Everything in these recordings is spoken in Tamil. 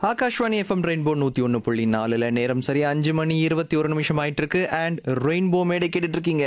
ஆகாஷ்வாணி எஃப்எம் ரெயின்போ நூத்தி ஒன்று புள்ளி நாலுல நேரம் சரியா அஞ்சு மணி இருபத்தி ஒரு நிமிஷம் ஆயிட்டு இருக்கு அண்ட் ரெயின்போ மேடை கேட்டுட்டு இருக்கீங்க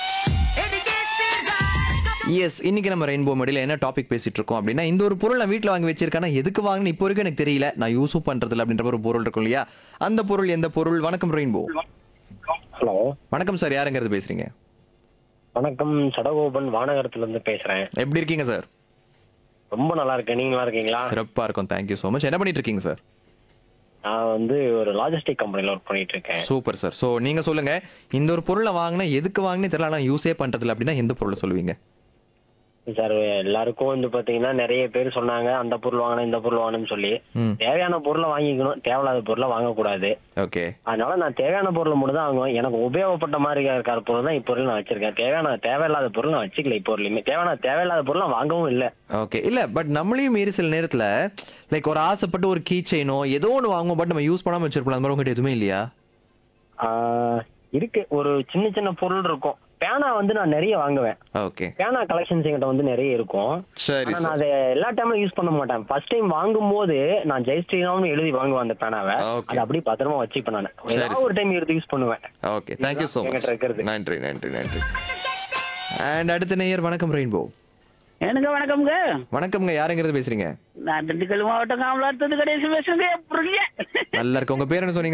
எஸ் இன்னைக்கு நம்ம ரெயின்போ மேடையில் என்ன டாபிக் பேசிட்டு இருக்கோம் அப்படின்னா இந்த ஒரு பொருள் நான் வீட்டில் வாங்கி வச்சிருக்கேன் ஆனா எதுக்கு வாங்கினு இப்போ வரைக்கும் எனக்கு தெரியல நான் யூஸும் பண்றதில்ல அப்படின்ற ஒரு பொருள் இருக்கும் இல்லையா அந்த பொருள் எந்த பொருள் வணக்கம் ரெயின்போ ஹலோ வணக்கம் சார் யாருங்கிறது பேசுறீங்க வணக்கம் சடகோபன் வானகரத்துல இருந்து பேசுறேன் எப்படி இருக்கீங்க சார் ரொம்ப நல்லா இருக்கேன் நீங்க நல்லா இருக்கீங்களா சிறப்பா இருக்கும் தேங்க்யூ ஸோ மச் என்ன பண்ணிட்டு இருக்கீங்க சார் நான் வந்து ஒரு லாஜிஸ்டிக் கம்பெனில ஒர்க் பண்ணிட்டு இருக்கேன் சூப்பர் சார் ஸோ நீங்க சொல்லுங்க இந்த ஒரு பொருளை வாங்கினா எதுக்கு வாங்கினே தெரியல ஆனால் யூஸே பண்றதில்ல அப்படின்னா எந்த பொருளை சொல்லுவீங்க சார் எல்லாருக்கும் வந்து பாத்தீங்கன்னா நிறைய பேர் சொன்னாங்க அந்த பொருள் வாங்கணும் இந்த பொருள் வாங்கணும்னு சொல்லி ம் தேவையான பொருளை வாங்கிக்கணும் தேவையில்லாத பொருளை வாங்கக்கூடாது ஓகே அதனால நான் தேவையான பொருளை மட்டும் தான் வாங்குவேன் எனக்கு உபயோகப்பட்ட மாதிரி இருக்கிற பொருள் தான் இப்போ நான் வச்சிருக்கேன் தேவையான தேவையில்லாத பொருள் நான் வச்சுக்கல இப்போ வரலையுமே தேவையான தேவையில்லாத பொருள் நான் வாங்கவும் இல்லை ஓகே இல்ல பட் நம்மளையும் மீறி சில நேரத்துல லைக் ஒரு ஆசைப்பட்டு ஒரு கீ செயினோ ஏதோ ஒன்று வாங்குவோம் பட் நம்ம யூஸ் பண்ணாம வச்சிருப்போம் அந்த மாதிரி உங்ககிட்ட எதுவுமே இல்லையா ஆஹ் இருக்கு ஒரு சின்ன சின்ன பொருள் இருக்கும் பேனா வந்து நான் நிறைய வாங்குவேன் ஓகே பேனா கலெக்ஷன்ஸ் என்கிட்ட வந்து நிறைய இருக்கும் சரி ஆனா சார் நான் அதை எல்லா டைமும் யூஸ் பண்ண மாட்டேன் ஃபர்ஸ்ட் டைம் வாங்கும் போது நான் ஜெய் ஸ்ரீராம்னு எழுதி வாங்குவேன் அந்த பேனாவை Okay. அதை அப்படியே பத்திரமா வச்சுப்பேன் நான் சரி, ஏதாவது ஒரு டைம் எடுத்து யூஸ் பண்ணுவேன் ஓகே தேங்க்யூ ஸோ என்கிட்ட மச் இருக்கிறது. நன்றி நன்றி நன்றி அண்ட் அடுத்த நேயர் வணக்கம் ரெயின்போ எனக்கு வணக்கம்ங்க வணக்கம்ங்க யாருங்கிறது பேசுறீங்க நான் திண்டுக்கல் மாவட்டம் காமலாத்துறது கடைசி பேசுங்க புரியல நல்லா இருக்கு உங்க பேர் என்ன சொன்னீங்க